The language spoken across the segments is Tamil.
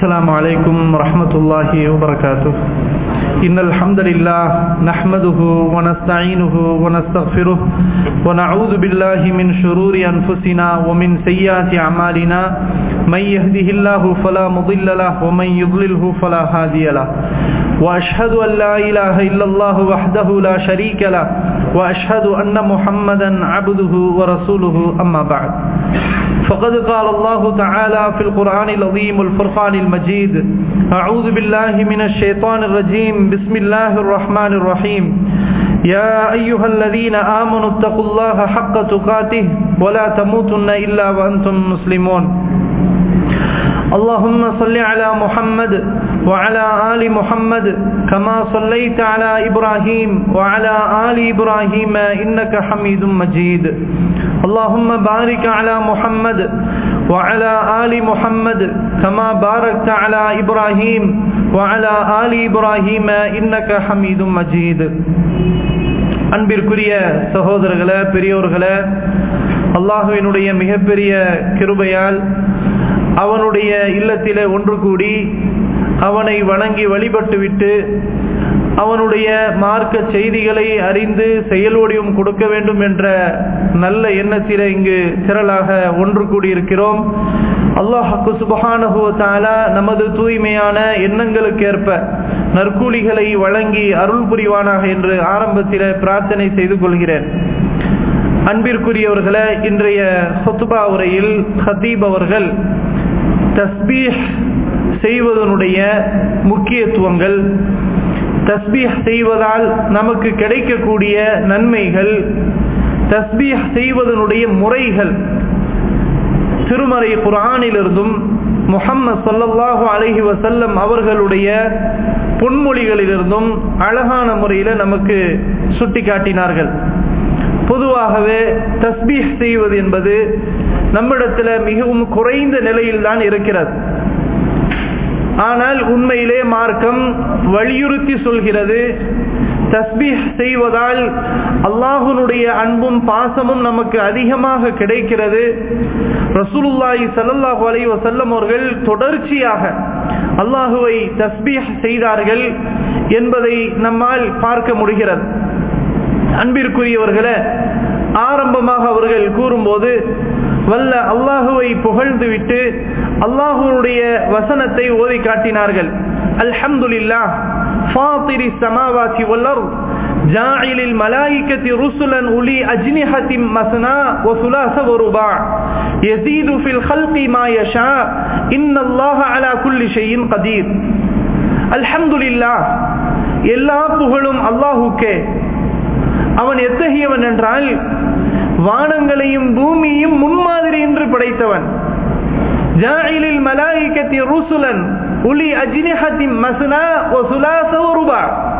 السلام عليكم ورحمة الله وبركاته إن الحمد لله نحمده ونستعينه ونستغفره ونعوذ بالله من شرور أنفسنا ومن سيئات أعمالنا من يهده الله فلا مضل له ومن يضلله فلا هادي له وأشهد أن لا إله إلا الله وحده لا شريك له وأشهد أن محمدا عبده ورسوله أما بعد فقد قال الله تعالى في القرآن العظيم الفرقان المجيد أعوذ بالله من الشيطان الرجيم بسم الله الرحمن الرحيم يا أيها الذين آمنوا اتقوا الله حق تقاته ولا تموتن إلا وأنتم مسلمون اللهم صل على محمد وعلى آل محمد كما صليت على إبراهيم وعلى آل إبراهيم إنك حميد مجيد اللهم بارك على محمد وعلى آل محمد كما باركت على إبراهيم وعلى آل إبراهيم إنك حميد مجيد அன்பிற்குரிய சகோதரர்களே பெரியோர்களே அல்லாஹுவினுடைய மிகப்பெரிய கிருபையால் அவனுடைய இல்லத்திலே ஒன்று கூடி அவனை வணங்கி வழிபட்டுவிட்டு அவனுடைய மார்க்க செய்திகளை அறிந்து செயல்வடிவம் கொடுக்க வேண்டும் என்ற நல்ல எண்ணத்திலே இங்கு திரளாக ஒன்று கூடியிருக்கிறோம் அல்லாஹு சுபஹானஹுவத்தால நமது தூய்மையான எண்ணங்களுக்கேற்ப நற்கூலிகளை வழங்கி அருள் புரிவானாக என்று ஆரம்பத்தில் பிரார்த்தனை செய்து கொள்கிறேன் அன்பிற்குரியவர்களே இன்றைய ஹொத்துபா உரையில் ஹதீப் அவர்கள் தஸ்பீஹ் செய்வதனுடைய முக்கியத்துவங்கள் தஸ்பீஹ் செய்வதால் நமக்கு கிடைக்கக்கூடிய நன்மைகள் தஸ்பீஹ் செய்வதனுடைய முறைகள் திருமறை குரானிலிருந்தும் முகம்மது சல்லல்லாஹு அலஹி வசல்லம் அவர்களுடைய பொன்மொழிகளிலிருந்தும் அழகான முறையில் நமக்கு சுட்டி காட்டினார்கள் பொதுவாகவே தஸ்பீஹ் செய்வது என்பது நம்மிடத்தில் மிகவும் குறைந்த நிலையில் தான் இருக்கிறது ஆனால் உண்மையிலே மார்க்கம் வலியுறுத்தி சொல்கிறது தஸ்பீஹ் செய்வதால் அல்லாஹுனுடைய அன்பும் பாசமும் நமக்கு அதிகமாக கிடைக்கிறது ரசூலுல்லாஹி சல்லாஹூ அலை வசல்லம் அவர்கள் தொடர்ச்சியாக அல்லாஹுவை தஸ்பீஹ் செய்தார்கள் என்பதை நம்மால் பார்க்க முடிகிறது அன்பிற்குரியவர்களே ஆரம்பமாக அவர்கள் கூறும்போது வல்ல அல்லாஹுவை புகழ்ந்து விட்டு அல்லாஹுடைய வசனத்தை ஓதி காட்டினார்கள் அல்ஹம்துலில்லா ஃபாத்திரி சமாவாசி வல்லர் جاعل الملائكة رسلا أولي أجنحة مثنى وثلاث ورباع يزيد في الخلق ما يشاء إن الله على كل شيء قدير الحمد لله எல்லா புகழும் அல்லாஹுக்கே அவன் எத்தகையவன் என்றால் வானங்களையும் பூமியும் முன்மாதிரி என்று படைத்தவன் ஜாயிலில் மலாயிகத்தி ருசுலன் உலி அஜினிஹத்தி மசுனா ஒசுலாச ரூபா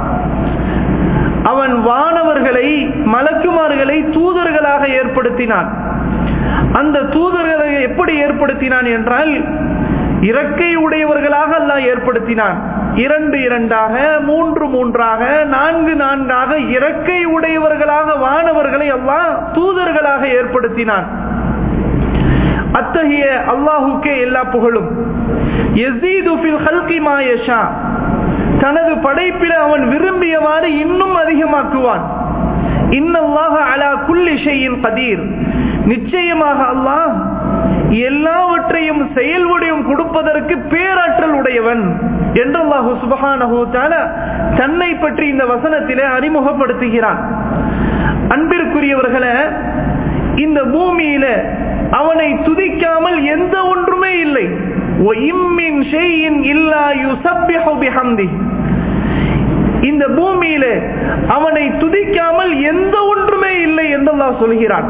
அவன் வானவர்களை மலக்குமார்களை தூதர்களாக ஏற்படுத்தினான் அந்த தூதர்களை எப்படி ஏற்படுத்தினான் என்றால் இறக்கை உடையவர்களாக அல்லாஹ் ஏற்படுத்தினான் இரண்டு இரண்டாக மூன்று மூன்றாக நான்கு நான்காக இறக்கை உடையவர்களாக வானவர்களை அல்லாஹ் தூதர்களாக ஏற்படுத்தினான் அத்தகைய அல்லாஹுக்கே எல்லா புகழும் தனது படைப்பில அவன் விரும்பியவாறு இன்னும் அதிகமாக்குவான் இன்னல்லாக அலா குல்லி ஷையின் கதீர் நிச்சயமாக அல்லாஹ் எல்லாவற்றையும் செயல்வடியும் கொடுப்பதற்கு பேராற்றல் உடையவன் என்று அல்லாஹு சுபஹானஹு தன்னை பற்றி இந்த வசனத்திலே அறிமுகப்படுத்துகிறான் அன்பிற்குரியவர்களே இந்த பூமியில அவனை துதிக்காமல் எந்த ஒன்றுமே இல்லை இந்த பூமியில அவனை துதிக்காமல் எந்த ஒன்றுமே இல்லை என்று சொல்கிறான்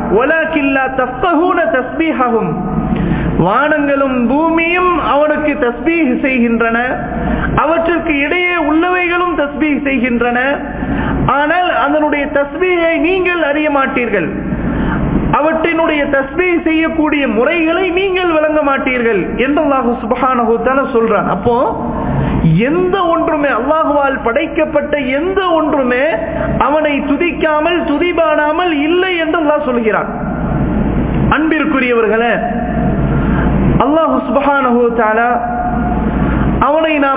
வானங்களும் பூமியும் அவனுக்கு தஸ்பீக் செய்கின்றன அவற்றுக்கு இடையே உள்ளவைகளும் தஸ்பீக் செய்கின்றன ஆனால் அதனுடைய தஸ்பீகை நீங்கள் அறிய மாட்டீர்கள் அவற்றினுடைய தஸ்பீ செய்யக்கூடிய முறைகளை நீங்கள் விளங்க மாட்டீர்கள் என்று அல்லாஹு சுபஹானஹூத்தால சொல்றான் அப்போ எந்த ஒன்றுமே அல்லாஹுவால் படைக்கப்பட்ட எந்த ஒன்றுமே அவனை துதிக்காமல் துதிபாடாமல் இல்லை என்று அல்லாஹ் சொல்கிறான் அன்பிற்குரியவர்களே அல்லாஹு சுபஹானஹு தாலா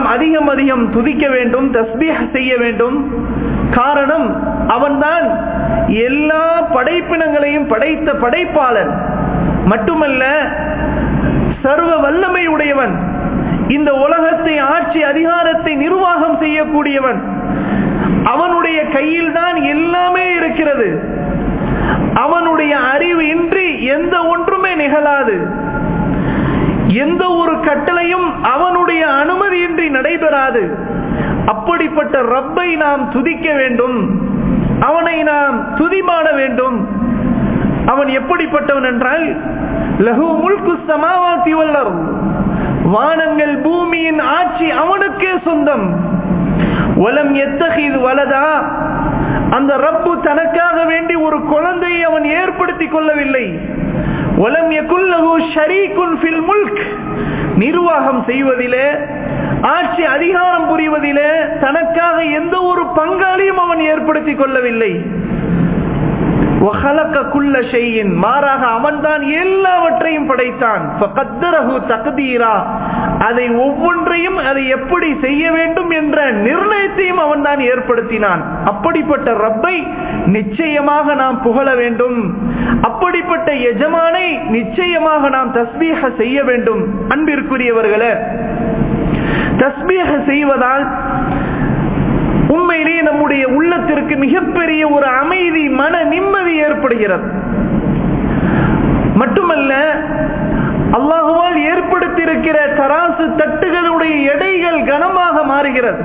அதிகம் அதிகம் துதிக்க வேண்டும் தஸ்பீஹ் செய்ய வேண்டும் காரணம் அவன்தான் எல்லா படைப்பினங்களையும் படைத்த படைப்பாளன் மட்டுமல்ல சர்வ வல்லமை உடையவன் இந்த உலகத்தை ஆட்சி அதிகாரத்தை நிர்வாகம் செய்யக்கூடியவன் அவனுடைய கையில் தான் எல்லாமே இருக்கிறது அவனுடைய அறிவு இன்றி எந்த ஒன்றுமே நிகழாது எந்த ஒரு கட்டளையும் அவனுடைய அனுமதியின்றி நடைபெறாது அப்படிப்பட்ட ரப்பை நாம் துதிக்க வேண்டும் அவனை நாம் துதிபாட வேண்டும் அவன் எப்படிப்பட்டவன் என்றால் லகு முல்கு சமாவாத்தி வல்லர் வானங்கள் பூமியின் ஆட்சி அவனுக்கே சொந்தம் வலம் எத்தகைது வலதா அந்த ரப்பு தனக்காக வேண்டி ஒரு குழந்தையை அவன் ஏற்படுத்திக் கொள்ளவில்லை வலம் எக்குல்லகு ஷரீகுன் ஃபில் முல்க் நிர்வாகம் செய்வதிலே ஆட்சி அதிகாரம் புரிவதிலே தனக்காக எந்த ஒரு பங்காளியும் அவன் ஏற்படுத்திக் கொள்ளவில்லை மாறாக அவன்தான் எல்லாவற்றையும் படைத்தான் அதை ஒவ்வொன்றையும் அதை எப்படி செய்ய வேண்டும் என்ற நிர்ணயத்தையும் அவன் தான் ஏற்படுத்தினான் அப்படிப்பட்ட ரப்பை நிச்சயமாக நாம் புகழ வேண்டும் அப்படிப்பட்ட எஜமானை நிச்சயமாக நாம் தஸ்மீக செய்ய வேண்டும் அன்பிற்குரியவர்களே தஸ்மீக செய்வதால் உண்மையிலேயே நம்முடைய உள்ளத்திற்கு மிகப்பெரிய ஒரு அமைதி மன நிம்மதி ஏற்படுகிறது மட்டுமல்ல அல்லாஹுவால் ஏற்படுத்தியிருக்கிற தராசு தட்டுகளுடைய எடைகள் கனமாக மாறுகிறது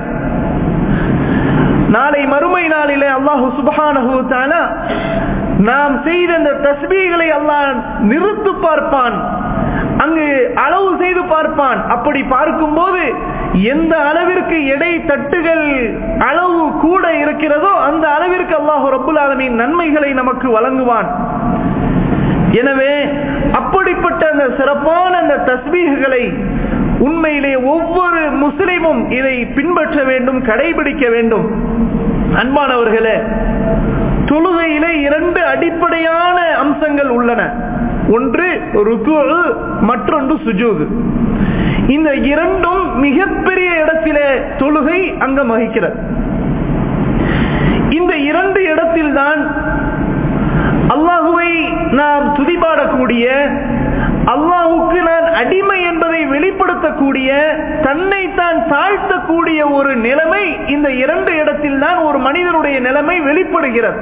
நாளை மறுமை நாளிலே அல்லாஹு சுபஹானஹூத்தான நாம் செய்த அந்த தஸ்பீகளை அல்லாஹ் நிறுத்து பார்ப்பான் அங்கு அளவு செய்து பார்ப்பான் அப்படி பார்க்கும் போது எந்த அளவிற்கு எடை தட்டுகள் அளவு கூட இருக்கிறதோ அந்த அளவிற்கு அல்லாஹு ரபுல் ஆலமின் நன்மைகளை நமக்கு வழங்குவான் எனவே அப்படிப்பட்ட அந்த சிறப்பான அந்த தஸ்பீகளை உண்மையிலே ஒவ்வொரு முஸ்லிமும் இதை பின்பற்ற வேண்டும் கடைபிடிக்க வேண்டும் அன்பானவர்களே தொழுகையிலே இரண்டு அடிப்படையான அம்சங்கள் உள்ளன ஒன்று ருக்கு மற்றொன்று சுஜூது இந்த இரண்டும் மிகப்பெரிய இடத்திலே தொழுகை அங்கம் வகிக்கிறது இந்த இரண்டு இடத்தில்தான் அல்லாஹுவை நாம் துதிபாடக்கூடிய அல்லாஹுக்கு நான் அடிமை என்பதை வெளிப்படுத்தக்கூடிய தன்னை தான் தாழ்த்தக்கூடிய ஒரு நிலைமை இந்த இரண்டு இடத்தில் தான் ஒரு மனிதனுடைய நிலைமை வெளிப்படுகிறது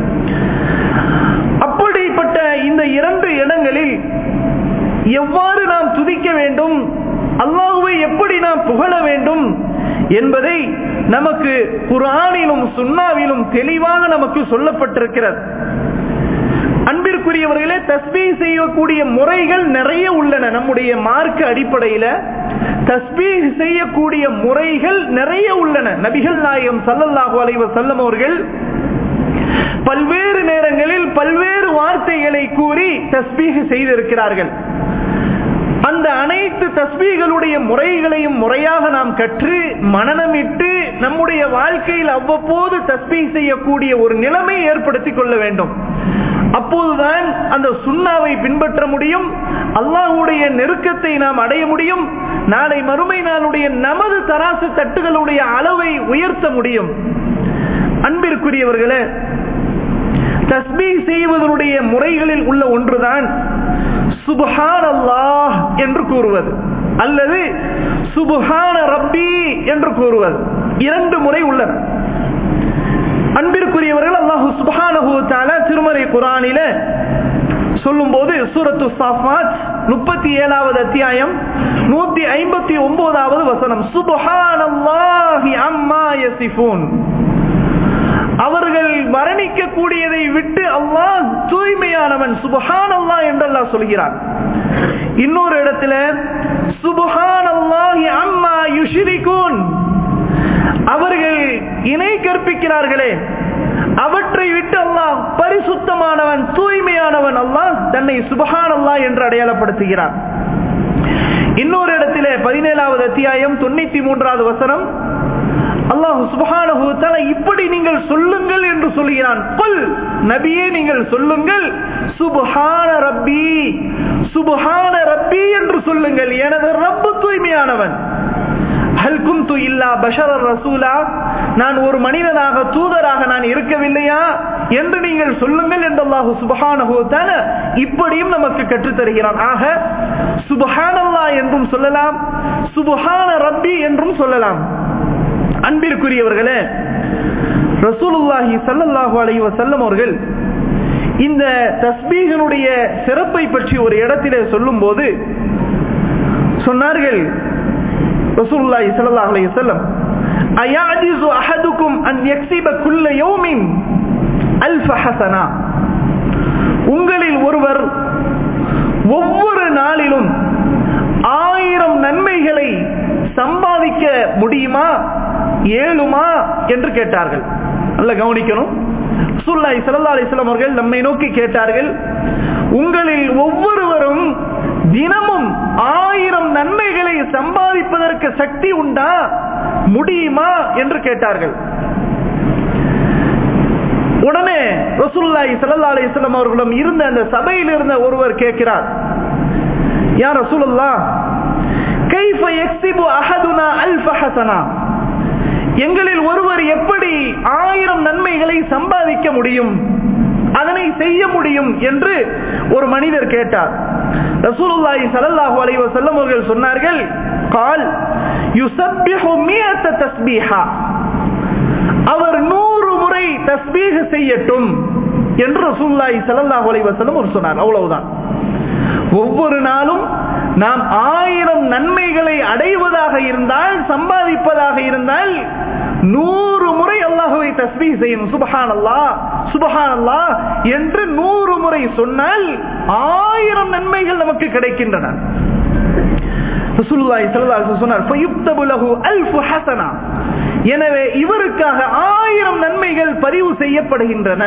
அப்படிப்பட்ட இந்த இரண்டு இடங்களில் எவ்வாறு நாம் துதிக்க வேண்டும் அல்லாஹுவை எப்படி நாம் புகழ வேண்டும் என்பதை நமக்கு குரானிலும் சுண்ணாவிலும் தெளிவாக நமக்கு சொல்லப்பட்டிருக்கிறது அன்பிற்குரியவர்களே தஸ்பீ செய்யக்கூடிய முறைகள் நிறைய உள்ளன நம்முடைய மார்க்க அடிப்படையில தஸ்பீ செய்யக்கூடிய முறைகள் நிறைய உள்ளன நபிகள் நாயகம் சல்லல்லாஹு அலைவ செல்லம் அவர்கள் பல்வேறு நேரங்களில் பல்வேறு வார்த்தைகளை கூறி தஸ்பீக செய்திருக்கிறார்கள் அந்த அனைத்து தஸ்பீகளுடைய முறைகளையும் முறையாக நாம் கற்று மனநமிட்டு நம்முடைய வாழ்க்கையில் அவ்வப்போது தஸ்பீ செய்யக்கூடிய ஒரு நிலைமை ஏற்படுத்திக் கொள்ள வேண்டும் அப்போதுதான் அந்த சுண்ணாவை பின்பற்ற முடியும் அல்லாஹுடைய நெருக்கத்தை நாம் அடைய முடியும் நாளை மறுமை நாளுடைய நமது தராசு தட்டுகளுடைய அளவை உயர்த்த முடியும் அன்பிற்குரியவர்களே தஸ்பீ செய்வதனுடைய முறைகளில் உள்ள ஒன்றுதான் சுபஹான் அல்லாஹ் என்று கூறுவது அல்லது சுபஹான ரப்பி என்று கூறுவது இரண்டு முறை உள்ளன அன்பிற்குரியவர்கள் அல்லாஹு சுபஹானஹு தஆலா திருமறை குர்ஆனில சொல்லும்போது சூரத்து சாஃபாத் முப்பத்தி ஏழாவது அத்தியாயம் நூத்தி ஐம்பத்தி ஒன்பதாவது வசனம் சுபஹானல்லாஹி அம்மா யசிஃபூன் அவர்கள் மரணிக்க கூடியதை விட்டு அல்லாஹ் தூய்மையானவன் சுபஹான் அல்லாஹ் என்று அல்லாஹ் சொல்கிறான் இன்னொரு இடத்துல சுபஹான் அல்லாஹி அம்மா யுஷிரிகூன் அவர்கள் இணை கற்பிக்கிறார்களே அவற்றை விட்டு அல்லாஹ் பரிசுத்தமானவன் தூய்மையானவன் அல்லாஹ் தன்னை சுபஹான் அல்லாஹ் என்று அடையாளப்படுத்துகிறான் இன்னொரு இடத்திலே பதினேழாவது அத்தியாயம் தொண்ணூத்தி மூன்றாவது வசனம் அல்லாஹு சுபஹானஹு தஆலா இப்படி நீங்கள் சொல்லுங்கள் என்று சொல்கிறான் குல் நபியே நீங்கள் சொல்லுங்கள் சுபஹான ரப்பி சுபஹான ரப்பி என்று சொல்லுங்கள் எனது ரப்பு தூய்மையானவன் ஹல் குந்து குன்து இல்லா பஷரர் ரசூலா நான் ஒரு மனிதனாக தூதராக நான் இருக்கவில்லையா என்று நீங்கள் சொல்லுங்கள் என்று அல்லாஹு சுபஹானஹு தஆலா இப்படியும் நமக்கு கற்றுத் தருகிறான் ஆக சுபஹானல்லாஹ் என்றும் சொல்லலாம் சுபஹான ரப்பி என்றும் சொல்லலாம் அன்பிற்குரியவர்களே ரசூலுல்லாஹி ஸல்லல்லாஹு அலைஹி வஸல்லம் அவர்கள் இந்த தஸ்பீகனுடைய சிறப்பை பற்றி ஒரு இடத்திலே சொல்லும்போது சொன்னார்கள் ரசூலுல்லாஹி ஸல்லல்லாஹு அலைஹி வஸல்லம் அயாஜிசு அஹதுக்கும் அன் யக்ஸிப குல்ல யௌமின் அல்ஃப ஹஸனா உங்களில் ஒருவர் ஒவ்வொரு நாளிலும் ஆயிரம் நன்மைகளை சம்பாதிக்க முடியுமா ஏழுமா என்று கேட்டார்கள் நல்ல கவனிக்கணும் சுல்லாய் சல்லா அலிஸ்லாம் அவர்கள் நம்மை நோக்கி கேட்டார்கள் உங்களில் ஒவ்வொருவரும் தினமும் ஆயிரம் நன்மைகளை சம்பாதிப்பதற்கு சக்தி உண்டா முடியுமா என்று கேட்டார்கள் உடனே ரசூல்லாய் சல்லா அலிஸ்லாம் அவர்களிடம் இருந்த அந்த சபையில் இருந்த ஒருவர் கேட்கிறார் யார் ரசூலுல்லா கைஃப யக்ஸிபு அஹதுனா அல்ஃப ஹஸனா எங்களில் ஒருவர் எப்படி ஆயிரம் நன்மைகளை சம்பாதிக்க முடியும் அதனை செய்ய முடியும் என்று ஒரு மனிதர் கேட்டார் ரசூலுல்லாஹி ஸல்லல்லாஹு அலைஹி வஸல்லம் அவர்கள் சொன்னார்கள் قال يسبح 100 تسبيحا அவர் நூறு முறை தஸ்பீஹ் செய்யட்டும் என்று ரசூலுல்லாஹி ஸல்லல்லாஹு அலைஹி வஸல்லம் அவர் சொன்னார் அவ்வளவுதான் ஒவ்வொரு நாளும் நாம் ஆயிரம் நன்மைகளை அடைவதாக இருந்தால் சம்பாதிப்பதாக இருந்தால் நூறு முறை அல்லாஹுவை தஸ்பீ செய்யணும் சுபஹான் அல்லா சுபஹான் அல்லா என்று நூறு முறை சொன்னால் ஆயிரம் நன்மைகள் நமக்கு கிடைக்கின்றன எனவே இவருக்காக ஆயிரம் நன்மைகள் பதிவு செய்யப்படுகின்றன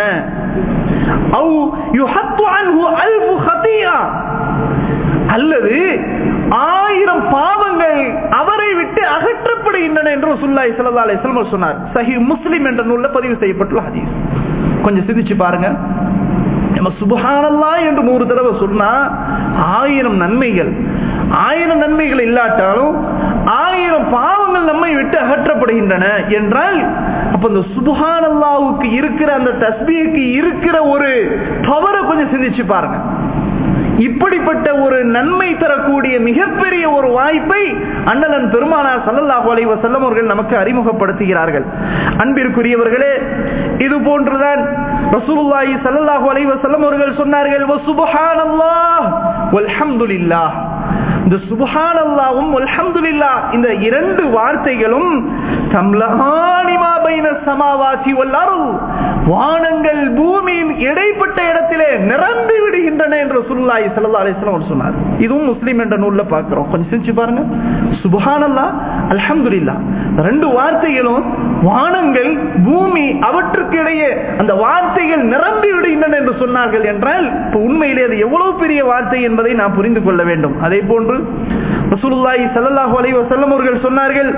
அல்லது ஆயிரம் பாவங்கள் அவரை விட்டு அகற்றப்படுகின்றன என்று சுல்லாய் சல்லா அலிஸ்லாம் சொன்னார் சஹி முஸ்லிம் என்ற நூல்ல பதிவு செய்யப்பட்டுள்ள ஹதீஸ் கொஞ்சம் சிந்திச்சு பாருங்க நம்ம சுபஹானல்லா என்று நூறு தடவை சொன்னா ஆயிரம் நன்மைகள் ஆயிரம் நன்மைகள் இல்லாட்டாலும் ஆயிரம் பாவங்கள் நம்மை விட்டு அகற்றப்படுகின்றன என்றால் அப்ப இந்த சுபஹானல்லாவுக்கு இருக்கிற அந்த தஸ்பிக்கு இருக்கிற ஒரு பவரை கொஞ்சம் சிந்திச்சு பாருங்க இப்படிப்பட்ட ஒரு நன்மை தரக்கூடிய மிகப்பெரிய ஒரு வாய்ப்பை அண்ணலன் பெருமானார் சல்லல்லாஹு அலைஹி வஸல்லம் அவர்கள் நமக்கு அறிமுகப்படுத்துகிறார்கள் அன்பிற்குரியவர்களே இது போன்றுதான் ரசூலுல்லாஹி ஸல்லல்லாஹு அலைஹி வஸல்லம் அவர்கள் சொன்னார்கள் வ சுப்ஹானல்லாஹ் வல்ஹம்துலில்லாஹ் இந்த சுபஹானல்லாவும் அல்ஹம்துலில்லா இந்த இரண்டு வார்த்தைகளும் தம்லஹானிமா பைன சமாவாசி வல்லாரும் வானங்கள் பூமியின் இடைப்பட்ட இடத்திலே நிரம்பி விடுகின்றன என்று சுல்லாய் சல்லா அலிஸ்லாம் சொன்னார் இதுவும் முஸ்லீம் என்ற நூல்ல பார்க்கிறோம் கொஞ்சம் சிரிச்சு பாருங்க சுபஹானல்லா அல்ஹம்துலில்லா ரெண்டு வார்த்தைகளும் வானங்கள் பூமி அவற்றுக்கு இடையே அந்த வார்த்தைகள் நிரம்பி விடுகின்றன என்று சொன்னார்கள் என்றால் இப்ப உண்மையிலே அது எவ்வளவு பெரிய வார்த்தை என்பதை நாம் புரிந்து கொள்ள வேண்டும் அதே போன்று ரசூலுல்லாஹி ஸல்லல்லாஹு அலைஹி வஸல்லம் அவர்கள் சொன்னார்கள்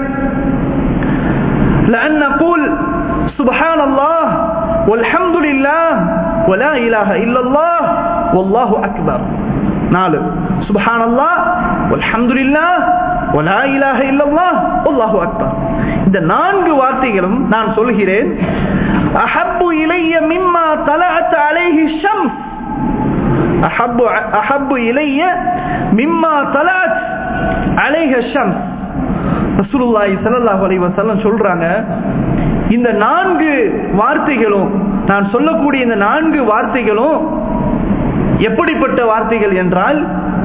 لأن نقول سبحان الله والحمد لله ولا إله إلا الله والله أكبر நாலு சுபஹான் அல்லா அல்ஹம்துலில்லா வலா இலாஹ இல்லல்லாஹ் அல்லாஹு அக்பர் இந்த நான்கு வார்த்தைகளும் நான் சொல்கிறேன் அஹப்பு இலைய மிம்மா தலஅத் அலைஹி ஷம்ஸ் அஹப்பு அஹப்பு இலைய மிம்மா தலஅத் அலைஹி ஷம்ஸ் ரசூலுல்லாஹி ஸல்லல்லாஹு அலைஹி வஸல்லம் சொல்றாங்க இந்த நான்கு வார்த்தைகளும் நான் சொல்லக்கூடிய இந்த நான்கு வார்த்தைகளும் எப்படிப்பட்ட வார்த்தைகள் என்றால்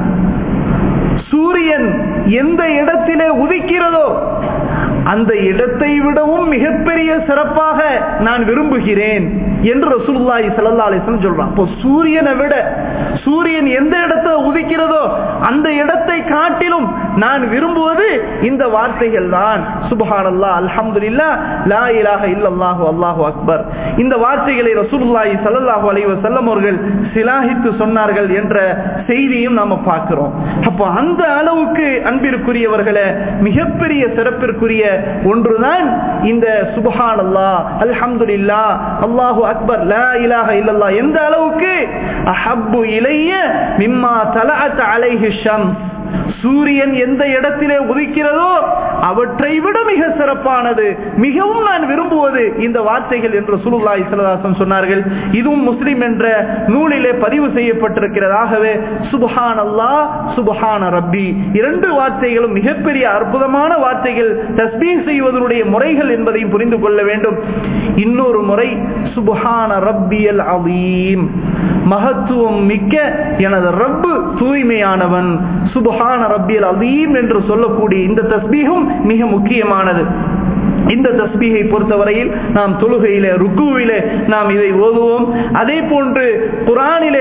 சூரியன் எந்த இடத்திலே உதிக்கிறதோ அந்த இடத்தை விடவும் மிகப்பெரிய சிறப்பாக நான் விரும்புகிறேன் என்று ரசூலுல்லாஹி ஸல்லல்லாஹு அலைஹி வஸல்லம் சொல்றான் அப்போ சூரியனை விட சூரியன் எந்த இடத்துல உதிக்கிறதோ அந்த இடத்தை காட்டிலும் நான் விரும்புவது இந்த வார்த்தைகள் தான் சுபஹானல்லாஹ் அல்ஹம்துலில்லாஹ் லா இலாஹ இல்லல்லாஹு அல்லாஹு அக்பர் இந்த வார்த்தைகளை ரசூலுல்லாஹி ஸல்லல்லாஹு அலைஹி வஸல்லம் அவர்கள் சிலாகித்து சொன்னார்கள் என்ற செய்தியும் நாம பார்க்கிறோம் அப்போ அந்த அளவுக்கு அன்பிற்குரியவர்களே மிகப்பெரிய சிறப்பிற்குரிய ஒன்றுதான் இந்த சுபஹான் அல்லா அல்ஹம்துலில்லா அல்லாஹு அக்பர் லா இலாஹ இல்லல்லா எந்த அளவுக்கு அஹப்பு இலைய மிம்மா தலஅத் அலைஹி ஷம்ஸ் சூரியன் எந்த இடத்திலே உதிக்கிறதோ அவற்றை விட மிக சிறப்பானது மிகவும் நான் விரும்புவது இந்த வார்த்தைகள் என்று சுலுல்லா இஸ்லாசம் சொன்னார்கள் இதுவும் முஸ்லிம் என்ற நூலிலே பதிவு செய்யப்பட்டிருக்கிறதாகவே சுபஹான் அல்லா சுபஹான ரப்பி இரண்டு வார்த்தைகளும் மிகப்பெரிய அற்புதமான வார்த்தைகள் தஸ்பீர் செய்வதனுடைய முறைகள் என்பதையும் புரிந்து கொள்ள வேண்டும் இன்னொரு முறை சுபஹான ரப்பியல் அவீம் மகத்துவம் மிக்க எனது ரப்பு தூய்மையானவன் சுபஹான ரப்பியல் அதீம் என்று சொல்லக்கூடிய இந்த தஸ்பீகம் மிக முக்கியமானது இந்த தஸ்பீகை பொறுத்தவரையில் நாம் தொழுகையிலே ருக்குவிலே நாம் இதை ஓதுவோம் அதே போன்று குரானிலே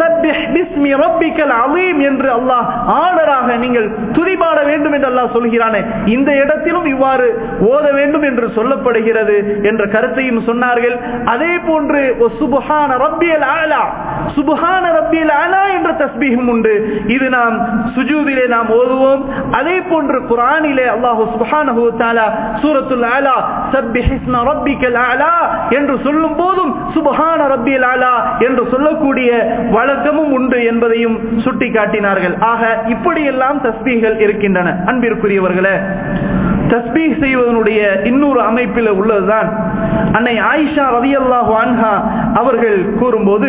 என்று அல்லாஹ் ஆர்டராக நீங்கள் துதிபாட வேண்டும் என்று அல்லாஹ் சொல்கிறானே இந்த இடத்திலும் இவ்வாறு ஓத வேண்டும் என்று சொல்லப்படுகிறது என்ற கருத்தையும் சொன்னார்கள் அதே போன்று சுபஹான ரப்பியல் ஆலா சுபஹான ரப்பியல் ஆலா என்ற தஸ்பீகம் உண்டு இது நாம் சுஜூதிலே நாம் ஓதுவோம் அதே போன்று குரானிலே அல்லாஹு சுபஹானஹு தஆலா சூரத்துல் ஆலா சப்பிஹிஸ்ன ரப்பிக்கல் ஆலா என்று சொல்லும் போதும் சுபஹான ரப்பியல் ஆலா என்று சொல்லக்கூடிய வழக்கமும் உண்டு என்பதையும் சுட்டி காட்டினார்கள் ஆக இப்படியெல்லாம் தஸ்பீகள் இருக்கின்றன அன்பிற்குரியவர்களே தஸ்பீக் செய்வதனுடைய இன்னொரு அமைப்பில் உள்ளதுதான் அன்னை ஆயிஷா ரவி அல்லாஹு அன்ஹா அவர்கள் கூறும்போது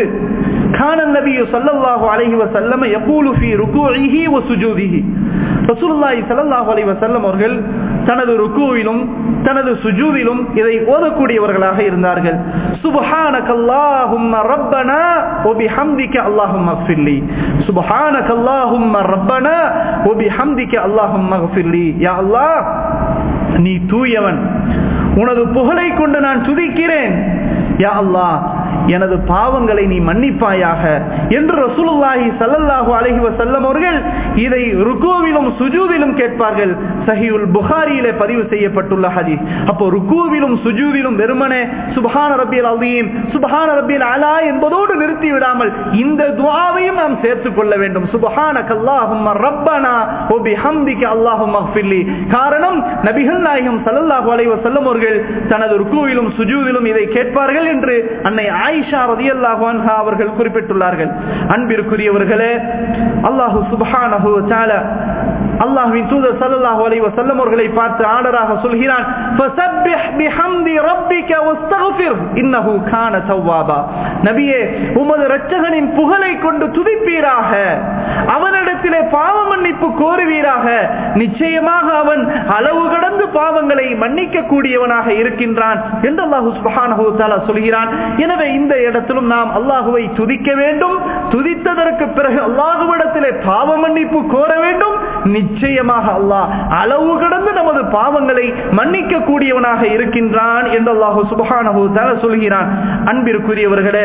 கான நபி சல்லல்லாஹு அலைஹி வஸல்லம் யகூலு ஃபீ ருகூஇஹி வ சுஜூதிஹி ரசூலுல்லாஹி ஸல்லல்லாஹு அலைஹி வஸல்லம் அவர்கள் தனது ருக்குவிலும் தனது சுஜூதிலும் இதை ஓதக்கூடியவர்களாக இருந்தார்கள் சுபஹானக அல்லாஹும்ம ரப்பனா வ பிஹம்திக அல்லாஹும்ம ஃபிர்லி சுபஹானக அல்லாஹும்ம ரப்பனா வ பிஹம்திக அல்லாஹும்ம ஃபிர்லி யா அல்லாஹ் நீ தூயவன் உனது புகழை கொண்டு நான் துதிக்கிறேன் யா அல்லாஹ் எனது பாவங்களை நீ மன்னிப்பாயாக என்று ரசூலுல்லாஹி சல்லல்லாஹு அலைஹி வஸல்லம் அவர்கள் இதை ருக்குவிலும் சுஜூதிலும் கேட்பார்கள் சஹீவுல் புகாரியிலே பதிவு செய்யப்பட்டுள்ள ஹதீஸ் அப்போ ருக்குவிலும் சுஜூதிலும் வெறுமனே சுபஹான ரப்பியல் அலீம் சுபஹான ரப்பியல் அலா என்பதோடு நிறுத்தி விடாமல் இந்த துஆவையும் நாம் சேர்த்துக் கொள்ள வேண்டும் சுபஹானக அல்லாஹும்ம ரப்பனா வ பிஹம்திக அல்லாஹும்ம ஃபில்லி காரணம் நபிகள் நாயகம் ஸல்லல்லாஹு அலைஹி வஸல்லம் அவர்கள் தனது ருக்குவிலும் சுஜூதிலும் இதை கேட்பார்கள் என்று அன்னை ஆயிஷா ரதியல்லாஹு அன்ஹா அவர்கள் குறிப்பிட்டுள்ளார்கள் அன்பிற்குரியவர்களே அல்லாஹு சுப்ஹானஹு வ தஆலா அல்லாஹ்வின் தூதர் ஸல்லல்லாஹு அலைஹி வஸல்லம் அவர்களை பார்த்து ஆர்டராக சொல்கிறான் ஃபஸப்பிஹ் பிஹம்தி ரப்பிக வஸ்தக்ஃபிர் இன்னஹு கான தவ்வாபா நபியே உமது இரட்சகனின் புகழை கொண்டு துதிப்பீராக அவனிடத்திலே பாவ மன்னிப்பு கோருவீராக நிச்சயமாக அவன் அளவு கடந்து பாவங்களை மன்னிக்க கூடியவனாக இருக்கின்றான் என்று அல்லாஹு சுப்ஹானஹு வ தஆலா சொல்கிறான் எனவே இந்த இடத்திலும் நாம் அல்லாஹுவை துதிக்க வேண்டும் துதித்ததற்கு பிறகு அல்லாஹுவிடத்திலே பாவ மன்னிப்பு கோர வேண்டும் நிச்சயமாக அல்லாஹ் அளவு கடந்து நமது பாவங்களை மன்னிக்க கூடியவனாக இருக்கின்றான் என்று அல்லாஹு சுபஹானஹு தஆலா சொல்கிறான் அன்பிற்குரியவர்களே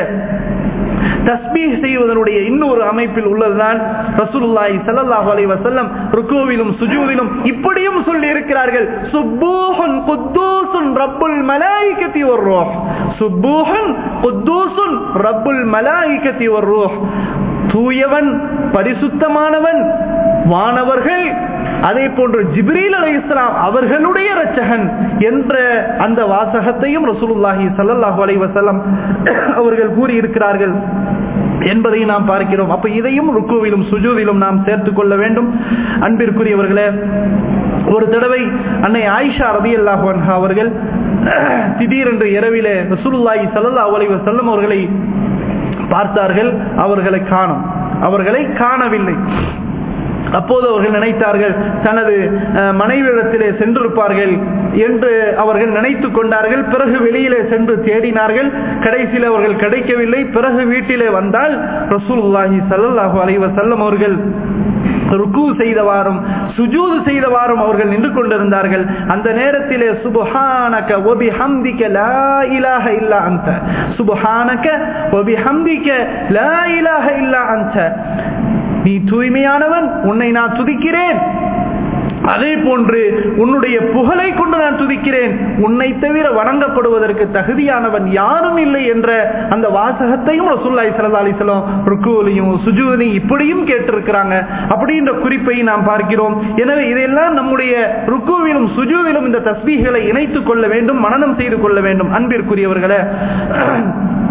தஸ்பீஹ் செய்வதனுடைய இன்னொரு அமைப்பில் உள்ளதுதான் ரசூலுல்லாஹி ஸல்லல்லாஹு அலைஹி வஸல்லம் ருக்குவிலும் சுஜூதிலும் இப்படியும் சொல்லி இருக்கிறார்கள் சுப்பூஹுன் குத்தூசுன் ரப்புல் மலாயிகத்தி வர்ரூஹ் சுப்பூஹுன் குத்தூசுன் ரப்புல் மலாயிகத்தி வர்ரூஹ் தூயவன் பரிசுத்தமானவன் வானவர்கள் அதே போன்று ஜிப்ரீல் அலை இஸ்லாம் அவர்களுடைய ரச்சகன் என்ற அந்த வாசகத்தையும் ரசூலுல்லாஹி சல்லல்லாஹு அலைஹி வஸல்லம் அவர்கள் கூறியிருக்கிறார்கள் என்பதை நாம் பார்க்கிறோம் அப்ப இதையும் ருக்குவிலும் சுஜூவிலும் நாம் சேர்த்துக் கொள்ள வேண்டும் அன்பிற்குரியவர்களே ஒரு தடவை அன்னை ஆயிஷா ரதி அல்லாஹு அன்ஹா அவர்கள் திடீரென்று இரவிலே ரசூலுல்லாஹி ஸல்லல்லாஹு அலைஹி வஸல்லம் அவர்களை பார்த்தார்கள் அவர்களை காணும் அவர்களை காணவில்லை அப்போது அவர்கள் நினைத்தார்கள் தனது மனைவியிடத்திலே சென்றிருப்பார்கள் என்று அவர்கள் நினைத்து கொண்டார்கள் பிறகு வெளியிலே சென்று தேடினார்கள் கடைசியில் அவர்கள் கிடைக்கவில்லை பிறகு வீட்டிலே வந்தால் ரசூலுல்லாஹி சல்லாஹூ அலைவசல்லம் அவர்கள் ருக்கு செய்தவாறும் சுஜூது செய்தவாறும் அவர்கள் நின்று கொண்டிருந்தார்கள் அந்த நேரத்திலே சுபஹானக ஒபி ஹம்திக்க லா இலாஹ இல்லா அந்த சுபஹானக ஒபி ஹம்திக்க லா இலாஹ இல்லா அந்த நீ தூய்மையானவன் உன்னை நான் துதிக்கிறேன் அதே போன்று உன்னுடைய புகழை கொண்டு நான் துதிக்கிறேன் உன்னை தவிர வணங்கப்படுவதற்கு தகுதியானவன் யாரும் இல்லை என்ற அந்த வாசகத்தையும் ரசூல்லாய் சல்லா அலிஸ்லாம் ருக்குவலையும் சுஜூதையும் இப்படியும் கேட்டிருக்கிறாங்க அப்படின்ற குறிப்பை நாம் பார்க்கிறோம் எனவே இதையெல்லாம் நம்முடைய ருக்குவிலும் சுஜூவிலும் இந்த தஸ்பீகளை இணைத்துக் கொள்ள வேண்டும் மனநம் செய்து கொள்ள வேண்டும் அன்பிற்குரியவர்களே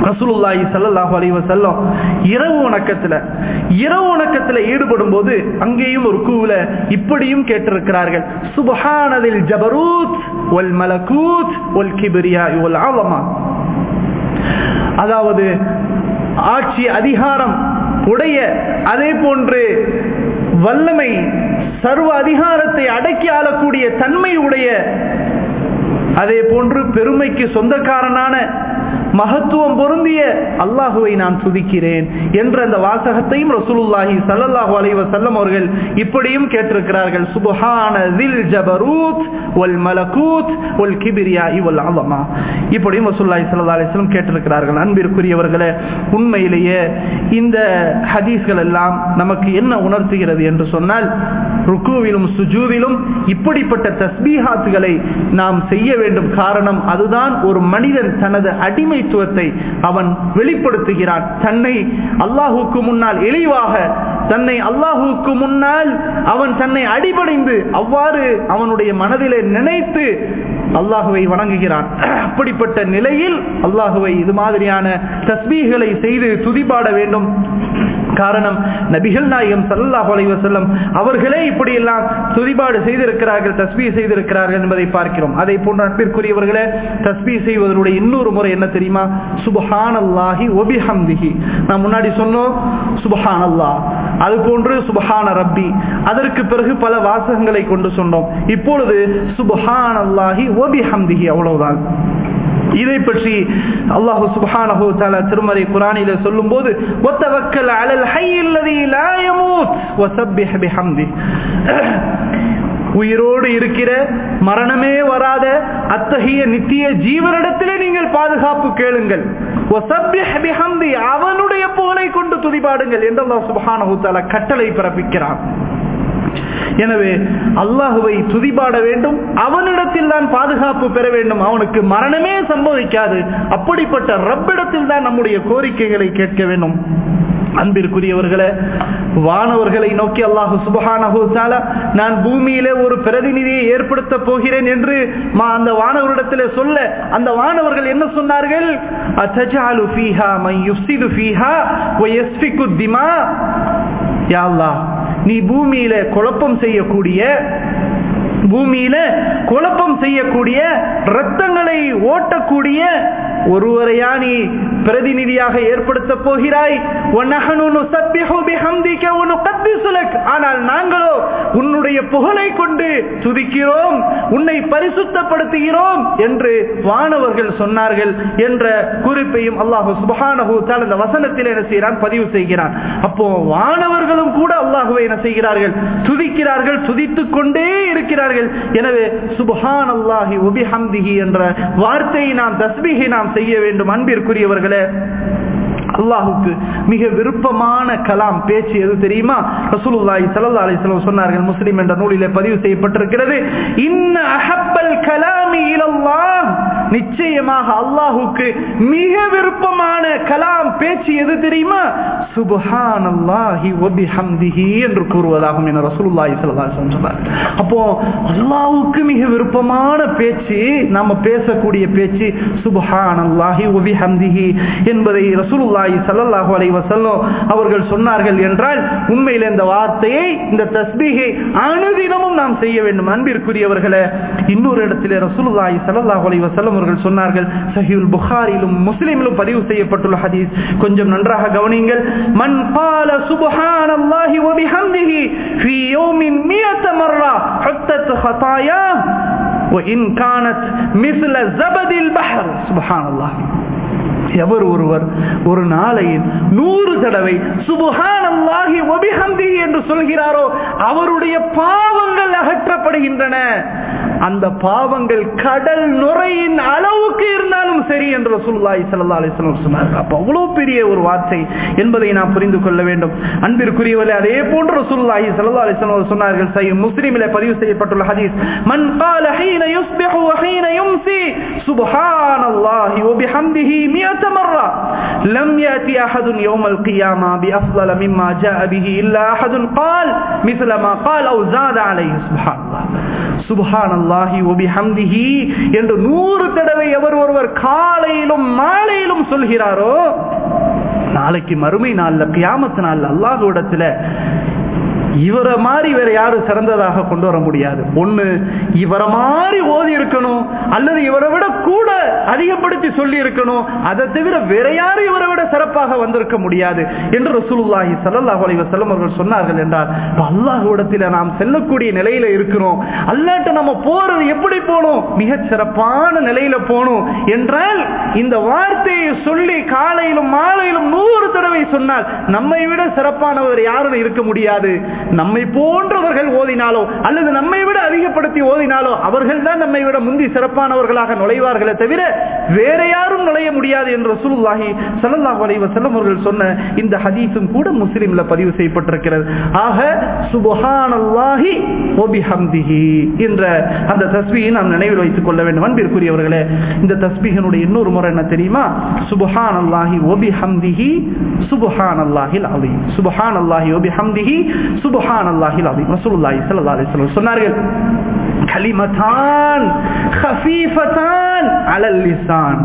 ரசூலுல்லாஹி ஸல்லல்லாஹு அலைஹி வஸல்லம் இரவு வணக்கத்துல இரவு வணக்கத்துல ஈடுபடும் போது அங்கேயும் ஒரு கூவுல இப்படியும் கேட்டிருக்கிறார்கள் சுப்ஹானதில் ஜபரூத் வல் மலகூத் வல் கிப்ரியா வல் ஆலமா அதாவது ஆட்சி அதிகாரம் உடைய அதே போன்று வல்லமை சர்வ அதிகாரத்தை அடக்கி ஆளக்கூடிய தன்மை உடைய அதே போன்று பெருமைக்கு சொந்தக்காரனான மகத்துவம் பொருந்திய அல்லாஹுவை நான் துதிக்கிறேன் என்ற அந்த வாசகத்தையும் ரசூலுல்லாஹி ஸல்லல்லாஹு அலைஹி வஸல்லம் அவர்கள் இப்படியும் கேட்டிருக்கிறார்கள் சுப்ஹான தில் ஜபரூத் வல் மலகூத் வல் கிப்ரியாஇ வல் அலமா இப்படியும் ரசூலுல்லாஹி ஸல்லல்லாஹு அலைஹி வஸல்லம் கேட்டிருக்கிறார்கள் அன்பிற்குரியவர்களே உண்மையிலேயே இந்த ஹதீஸ்கள் எல்லாம் நமக்கு என்ன உணர்த்துகிறது என்று சொன்னால் ருக்குவிலும் சுஜூவிலும் இப்படிப்பட்ட தஸ்பீஹாத்துகளை நாம் செய்ய வேண்டும் காரணம் அதுதான் ஒரு மனிதன் தனது அடிமைத்துவத்தை அவன் வெளிப்படுத்துகிறான் தன்னை அல்லாஹுக்கு முன்னால் இழிவாக தன்னை அல்லாஹுக்கு முன்னால் அவன் தன்னை அடிபடைந்து அவ்வாறு அவனுடைய மனதிலே நினைத்து அல்லாஹுவை வணங்குகிறான் அப்படிப்பட்ட நிலையில் அல்லாஹுவை இது மாதிரியான தஸ்பீகளை செய்து துதிபாட வேண்டும் காரணம் நபிகள் நாயகம் சல்லாஹ் அலைவசல்லம் அவர்களே இப்படி எல்லாம் துதிபாடு செய்திருக்கிறார்கள் தஸ்பீ செய்திருக்கிறார்கள் என்பதை பார்க்கிறோம் அதை போன்ற அன்பிற்குரியவர்களே தஸ்பீ செய்வதனுடைய இன்னொரு முறை என்ன தெரியுமா சுபஹான் அல்லாஹி ஒபிஹம்திஹி நான் முன்னாடி சொன்னோம் சுபஹான் அல்லாஹ் அது போன்று சுபஹான ரப்பி அதற்கு பிறகு பல வாசகங்களை கொண்டு சொன்னோம் இப்பொழுது சுபஹான் அல்லாஹி ஒபிஹம்திஹி அவ்வளவுதான் இதை பற்றி அல்லாஹு சுப்ஹானஹு தஆலா திருமறை குர்ஆனிலே சொல்லும்போது வத்தவக்கல் அலல் ஹய்யில் லதி லா யமூத் வஸப்பிஹ் பிஹம்தி உயிரோடு இருக்கிற மரணமே வராத அத்தகைய நித்திய ஜீவனிடத்திலே நீங்கள் பாதுகாப்பு கேளுங்கள் அவனுடைய புகழை கொண்டு துதிபாடுங்கள் என்று அல்லாஹ் சுப்ஹானஹு தஆலா கட்டளை பிறப்பிக்கிறான் எனவே அல்லாஹுவை துதிபாட வேண்டும் அவனிடத்தில் தான் பாதுகாப்பு பெற வேண்டும் அவனுக்கு மரணமே சம்பவிக்காது அப்படிப்பட்ட ரப்பிடத்தில் தான் நம்முடைய கோரிக்கைகளை கேட்க வேண்டும் அன்பிற்குரியவர்களே வானவர்களை நோக்கி அல்லாஹு சுபஹானஹு தஆலா நான் பூமியிலே ஒரு பிரதிநிதியை ஏற்படுத்த போகிறேன் என்று அந்த வானவரிடத்திலே சொல்ல அந்த வானவர்கள் என்ன சொன்னார்கள் அத்தஜாலு ஃபீஹா மை யுஃப்சிது ஃபீஹா வ யஸ்ஃபிகு திமா யா அல்லாஹ் நீ பூமியில குழப்பம் செய்யக்கூடிய பூமியில குழப்பம் செய்யக்கூடிய ரத்தங்களை ஓட்டக்கூடிய ஒருவரையா நீ பிரதிநிதியாக ஏற்படுத்த போகிறாய் ஆனால் நாங்களோ உன்னுடைய புகழை கொண்டு துதிக்கிறோம் உன்னை பரிசுத்தப்படுத்துகிறோம் என்று வானவர்கள் சொன்னார்கள் என்ற குறிப்பையும் அல்லாஹு சுபஹானஹு இந்த வசனத்தில் என்ன செய்கிறான் பதிவு செய்கிறான் அப்போ வானவர்களும் கூட அல்லாஹுவை என்ன செய்கிறார்கள் துதிக்கிறார்கள் துதித்துக் கொண்டே இருக்கிறார்கள் எனவே சுபஹான் அல்லாஹி உபிஹம்திஹி என்ற வார்த்தையை நாம் தஸ்பிகை நாம் செய்ய வேண்டும் அன்பிற்குரியவர்களே அல்லாஹுக்கு மிக விருப்பமான கலாம் பேச்சு எது தெரியுமா ரசூலுல்லாஹி ஸல்லல்லாஹு அலைஹி வஸல்லம் சொன்னார்கள் முஸ்லிம் என்ற நூலிலே பதிவு செய்யப்பட்டிருக்கிறது இன்ன அஹப்பல் கலாமி இலல்லாஹ் நிச்சயமாக அல்லாஹுக்கு மிக விருப்பமான கலாம் பேச்சு எது தெரியுமா சுப்ஹானல்லாஹி வ பிஹம்திஹி என்று கூறுவதாகும் என ரசூலுல்லாஹி ஸல்லல்லாஹு அலைஹி வஸல்லம் சொன்னார் அப்போ அல்லாஹ்வுக்கு மிக விருப்பமான பேச்சு நாம பேசக்கூடிய பேச்சு சுப்ஹானல்லாஹி வ பிஹம்திஹி என்பதை ரசூலுல்லாஹி ஸல்லல்லாஹு அலைஹி வஸல்லம் அவர்கள் சொன்னார்கள் என்றால் உண்மையில் இந்த வார்த்தையை இந்த தஸ்பீகை அனுதினமும் நாம் செய்ய வேண்டும் அன்பிற்குரியவர்களே இன்னொரு இடத்திலே ரசூலுல்லாஹி ஸல்லல்லாஹு அலைஹி வஸல்லம் அவர்கள் சொன்னார்கள் சஹீஹுல் புகாரிலும் முஸ்லிமிலும் பதிவு செய்யப்பட்டுள்ள ஹதீஸ் கொஞ்சம் நன்றாக கவனியுங்கள் மன் قال سبحان الله وبحمده في يوم 100 مرة حتت خطاياه وإن كانت مثل زبد البحر سبحان الله எவர் ஒருவர் ஒரு நாளையில் நூறு தடவை சுபுகானல்லாகி ஒபிஹந்தி என்று சொல்கிறாரோ அவருடைய பாவங்கள் அகற்றப்படுகின்றன அந்த பாவங்கள் கடல் நுரையின் அளவுக்கு இருந்தாலும் சரி என்று ரசூலுல்லாஹி ஸல்லல்லாஹு அலைஹி வஸல்லம் சொன்னார்கள் அப்ப அவ்வளவு பெரிய ஒரு வார்த்தை என்பதை நாம் புரிந்து கொள்ள வேண்டும் அன்பிற்குரியவர்களே அதே போன்று ரசூலுல்லாஹி ஸல்லல்லாஹு அலைஹி வஸல்லம் சொன்னார்கள் சஹீஹ் முஸ்லிமிலே பதிவு செய்யப்பட்டுள்ள ஹதீஸ் மன் قال حين يصبح وحين يمسي سبحان الله وبحمده 100 مرة لم يأتي أحد يوم القيامة بأفضل مما جاء به إلا أحد قال مثل ما قال أو زاد عليه سبحان الله சுபஹானல்லாஹி ஒபிஹம்திஹி என்று நூறு தடவை எவர் ஒருவர் காலையிலும் மாலையிலும் சொல்கிறாரோ நாளைக்கு மறுமை நாள்ல கியாமத்து நாள்ல அல்லாஹ்விடத்துல இவரை மாதிரி வேற யாரும் சிறந்ததாக கொண்டு வர முடியாது ஒண்ணு இவரை மாதிரி ஓதி இருக்கணும் அல்லது இவரை விட கூட அதிகப்படுத்தி சொல்லி இருக்கணும் அதை தவிர வேற யாரும் இவரை விட சிறப்பாக வந்திருக்க முடியாது என்று ரசூலுல்லாஹி ஸல்லல்லாஹு அலைஹி வஸல்லம் அவர்கள் சொன்னார்கள் என்றால் அல்லாஹ்விடத்தில் நாம் செல்லக்கூடிய நிலையில இருக்கிறோம் அல்லாட்ட நம்ம போறது எப்படி போகணும் மிகச் சிறப்பான நிலையில போகணும் என்றால் இந்த வார்த்தையை சொல்லி காலையிலும் மாலையிலும் நூறு தடவை சொன்னால் நம்மை விட சிறப்பானவர் யாரும் இருக்க முடியாது நம்மை போன்றவர்கள் ஓதினாலோ அல்லது நம்மை விட அதிகப்படுத்தி ஓதினாலோ அவர்கள் தான் நம்மை விட முந்தி சிறப்பானவர்களாக நுழைவார்களே தவிர வேற யாரும் நுழைய முடியாது என்று ரசூலுல்லாஹி ஸல்லல்லாஹு அலைஹி வஸல்லம் அவர்கள் சொன்ன இந்த ஹதீஸும் கூட முஸ்லிம்ல பதிவு செய்யப்பட்டிருக்கிறது ஆக சுப்ஹானல்லாஹி வ பிஹம்திஹி என்ற அந்த தஸ்பீஹை நாம் நினைவில் வைத்துக் கொள்ள வேண்டும் அன்பிற்குரியவர்களே இந்த தஸ்பீஹனுடைய இன்னொரு முறை என்ன தெரியுமா சுப்ஹானல்லாஹி வ பிஹம்திஹி சுப்ஹானல்லாஹில் அலீம் சுப்ஹானல்லாஹி வ பிஹம்திஹி சுபஹானல்லாஹில் அலீம் ரசூலுல்லாஹி ஸல்லல்லாஹு அலைஹி வஸல்லம் சொன்னார்கள் கலிமதான் خفيفتان على اللسان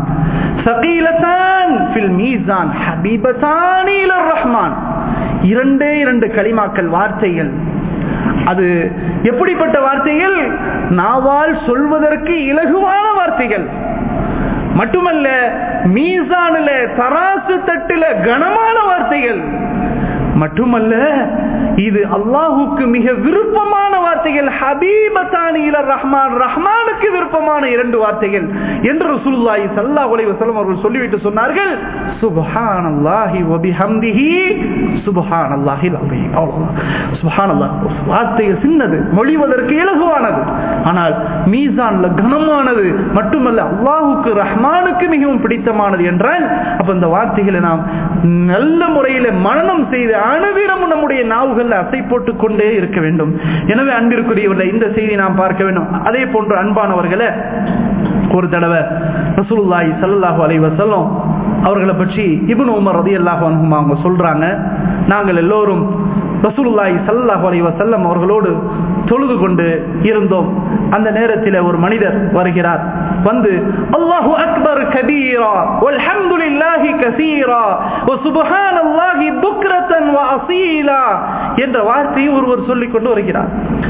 ثقيلتان في الميزان حبيبتان الى الرحمن இரண்டே இரண்டு கலிமாக்கள் வார்த்தைகள் அது எப்படிப்பட்ட வார்த்தைகள் நாவால் சொல்வதற்கு இலகுவான வார்த்தைகள் மட்டுமல்ல மீசானில தராசு தட்டில கனமான வார்த்தைகள் மட்டுமல்ல இது அல்லாஹுக்கு மிக விருப்பமான வார்த்தைகள் ஹபீபத்தானி இல ரஹ்மான் ரஹ்மானுக்கு விருப்பமான இரண்டு வார்த்தைகள் என்று ரசூலுல்லாஹி ஸல்லல்லாஹு அலைஹி வஸல்லம் அவர்கள் சொல்லிவிட்டு சொன்னார்கள் சுப்ஹானல்லாஹி வ பிஹம்திஹி சுப்ஹானல்லாஹில் அலீம் அவ்வளவுதான் சுப்ஹானல்லாஹ் வார்த்தைகள் சின்னது மொழிவதற்கு இலகுவானது ஆனால் மீசான்ல கனமானது மட்டுமல்ல அல்லாஹுக்கு ரஹ்மானுக்கு மிகவும் பிடித்தமானது என்றால் அப்ப இந்த வார்த்தைகளை நாம் நல்ல முறையில் மனனம் செய்து அணுதினம் நம்முடைய நாவுகள் அசை போட்டுக் கொண்டே இருக்க வேண்டும் எனவே அன்பிற்குரியவர்களை இந்த செய்தி நாம் பார்க்க வேண்டும் அதே போன்று அன்பானவர்களை ஒரு தடவை ரசூலுல்லாஹி ஸல்லல்லாஹு அலைஹி வஸல்லம் அவர்களை பற்றி இப்னு உமர் ரலியல்லாஹு அன்ஹுமா அவங்க சொல்றாங்க நாங்கள் எல்லோரும் ரசூலுல்லாஹி ஸல்லல்லாஹு அலைஹி வஸல்லம் அவர்களோடு தொழுது கொண்டு இருந்தோம் அந்த நேரத்தில் ஒரு மனிதர் வருகிறார் வந்து அல்லாஹு அக்பர் கபீரா வல்ஹம்துலில்லாஹி கஸீரா வ சுப்ஹானல்லாஹி புக்ரத்தன் வ அஸீலா என்ற வார்த்தையை ஒருவர் சொல்லிக் கொண்டு வருகிறார்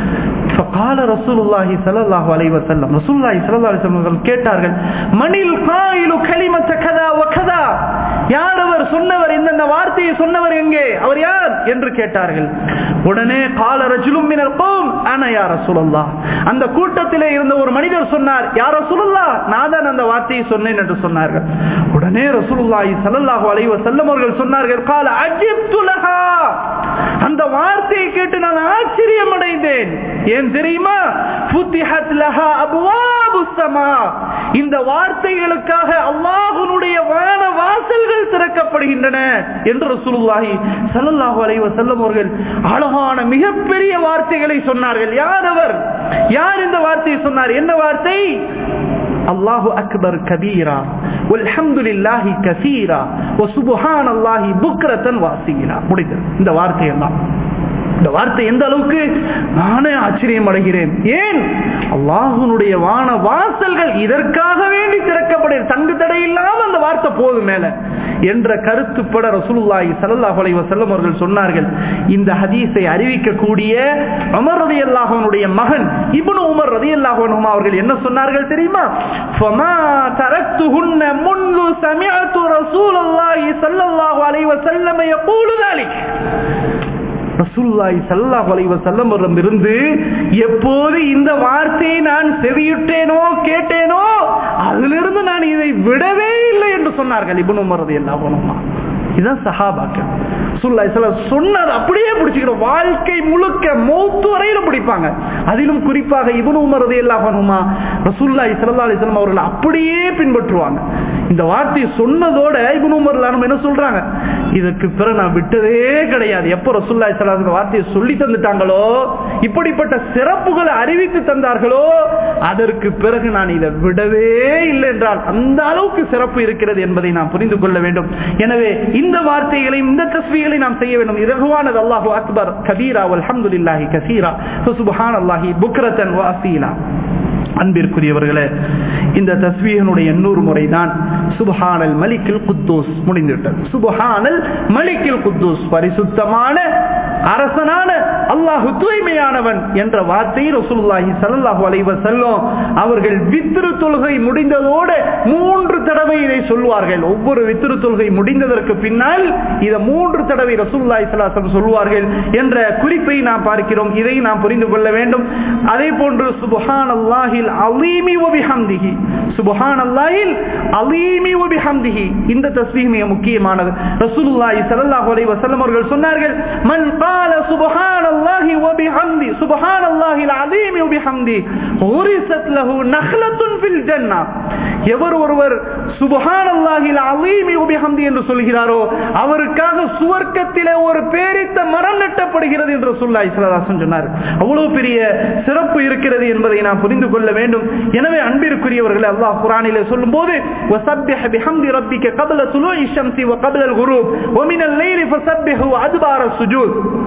فقال رسول الله صلى الله عليه وسلم رسول الله صلى الله عليه وسلم கேட்டார்கள் மணில் காயிலு கலிமத்த கதா வகதா யார் அவர் சொன்னவர் இந்த வார்த்தையை சொன்னவர் எங்கே அவர் யார் என்று கேட்டார்கள் உடனே கால ரஜுலும் மினர் கோம் ஆனா யார் ரசூலுல்லாஹ் அந்த கூட்டத்திலே இருந்த ஒரு மனிதர் சொன்னார் யார் ரசூலுல்லாஹ் நான் தான் அந்த வார்த்தையை சொன்னேன் என்று சொன்னார்கள் உடனே ரசூலுல்லாஹி ஸல்லல்லாஹு அலைஹி வஸல்லம் அவர்கள் சொன்னார்கள் கால அஜிப்து லஹா அந்த வார்த்தையை கேட்டு நான் ஆச்சரியம் அடைந்தேன் ஏன் தெரியுமா புத்திஹத் லஹா அபுவாபு ஸமா இந்த வார்த்தைகளுக்காக அல்லாஹ்வுடைய வான வாசல்கள் திறக்கப்படுகின்றன என்று ரசூலுல்லாஹி ஸல்லல்லாஹு அலைஹி வஸல்லம் அவர்கள் அழகான மிகப்பெரிய வார்த்தைகளை சொன்னார்கள் யார் அவர் யார் இந்த வார்த்தையை சொன்னார் என்ன வார்த்தை அல்லாஹு அக்பர் கபீரா வல்ஹம்துலில்லாஹி கசீரா வ சுப்ஹானல்லாஹி புக்ரத்தன் வாசிகிறா முடிந்தது இந்த வார்த்தை எல்லாம் இந்த வார்த்தை எந்த அளவுக்கு நானே ஆச்சரியம் அடைகிறேன் ஏன் அல்லாஹுனுடைய வான வாசல்கள் இதற்காக வேண்டி திறக்கப்பட தங்கு தடை இல்லாம அந்த வார்த்தை போதும் மேல என்ற கருத்துப்பட ரசூலுல்லாஹி ஸல்லல்லாஹு அலைஹி வஸல்லம் அவர்கள் சொன்னார்கள் இந்த ஹதீஸை அறிவிக்கக்கூடிய உமர் ரலியல்லாஹு அன்ஹுடைய மகன் இப்னு உமர் ரலியல்லாஹு அன்ஹு அவர்கள் என்ன சொன்னார்கள் தெரியுமா ஃபமா தரக்துஹுன்ன முன்னு சமிஅத்து ரசூலுல்லாஹி ஸல்லல்லாஹு அலைஹி வஸல்லம் யகூலு ذلك ரசூல்லாய் சல்லாஹ் அலைவ செல்லம் இருந்து எப்போது இந்த வார்த்தையை நான் செவியுட்டேனோ கேட்டேனோ அதிலிருந்து நான் இதை விடவே இல்லை என்று சொன்னார்கள் இபுன் உமரது எல்லா போனோமா இதுதான் சஹாபாக்கள் சொன்னது அப்படியே பிடிச்சுக்கிறோம் வாழ்க்கை முழுக்க மௌத்து வரையில பிடிப்பாங்க அதிலும் குறிப்பாக இவனு உமரது எல்லா பண்ணுமா ரசூல்லா இஸ்லா அலிஸ்லாம் அவர்கள் அப்படியே பின்பற்றுவாங்க இந்த வார்த்தையை சொன்னதோட இவனு உமர் நம்ம என்ன சொல்றாங்க இதற்கு பிறகு நான் விட்டதே கிடையாது எப்போ ரசூல்லாய் சலாஹ் வார்த்தையை சொல்லி தந்துட்டாங்களோ இப்படிப்பட்ட சிறப்புகளை அறிவித்து தந்தார்களோ அதற்கு பிறகு நான் இதை விடவே இல்லை என்றால் அந்த அளவுக்கு சிறப்பு இருக்கிறது என்பதை நாம் புரிந்து கொள்ள வேண்டும் எனவே இந்த வார்த்தைகளை இந்த தஸ்விகளை நாம் செய்ய வேண்டும் இலகுவானது அல்லாஹு அக்பர் கபீரா அல்ஹம்துலில்லாஹி கசீரா சுபஹான் அல்லாஹி புக்ரத்தன் வாசீலா அன்பிற்குரியவர்களே இந்த தஸ்வீகனுடைய எண்ணூறு முறைதான் சுபஹானல் மலிக்கில் குத்தூஸ் முடிந்துவிட்டது சுபஹானல் மலிக்கில் குத்தூஸ் பரிசுத்தமான அரசனான அல்லாஹு தூய்மையானவன் என்ற வார்த்தையை ரசூலுல்லாஹி ஸல்லல்லாஹு அலைஹி வஸல்லம் அவர்கள் வித்ரு தொழுகை முடிந்ததோடு மூன்று தடவை இதை சொல்வார்கள் ஒவ்வொரு வித்ரு தொழுகை முடிந்ததற்கு பின்னால் இதை மூன்று தடவை ரசூலுல்லாஹி ஸல்லல்லாஹு அலைஹி வஸல்லம் சொல்வார்கள் என்ற குறிப்பை நாம் பார்க்கிறோம் இதை நாம் புரிந்து கொள்ள வேண்டும் அதே போன்று சுபஹானல்லாஹில் அலீமி வ பிஹம்திஹி சுபஹானல்லாஹில் அலீமி வ பிஹம்திஹி இந்த தஸ்பீஹ் மிக முக்கியமானது ரசூலுல்லாஹி ஸல்லல்லாஹு அலைஹி வஸல்லம் அவர்கள் சொன்னார்கள் மன் قال سبحان الله وبحمده سبحان الله العظيم وبحمده غرست له نخلة في الجنة எவர் ஒருவர் சுபஹான் அல்லாஹில் அலீமி உபிஹம்தி என்று சொல்கிறாரோ அவருக்காக சுவர்க்கத்திலே ஒரு பேரித்த மரம் நட்டப்படுகிறது என்று சொல்லா இஸ்லாசன் சொன்னார் அவ்வளவு பெரிய சிறப்பு இருக்கிறது என்பதை நாம் புரிந்து கொள்ள வேண்டும் எனவே அன்பிற்குரியவர்கள் அல்லாஹ் குரானிலே சொல்லும் போது وسبح بحمد ربك قبل طلوع الشمس وقبل الغروب ومن الليل فسبحه وادبار السجود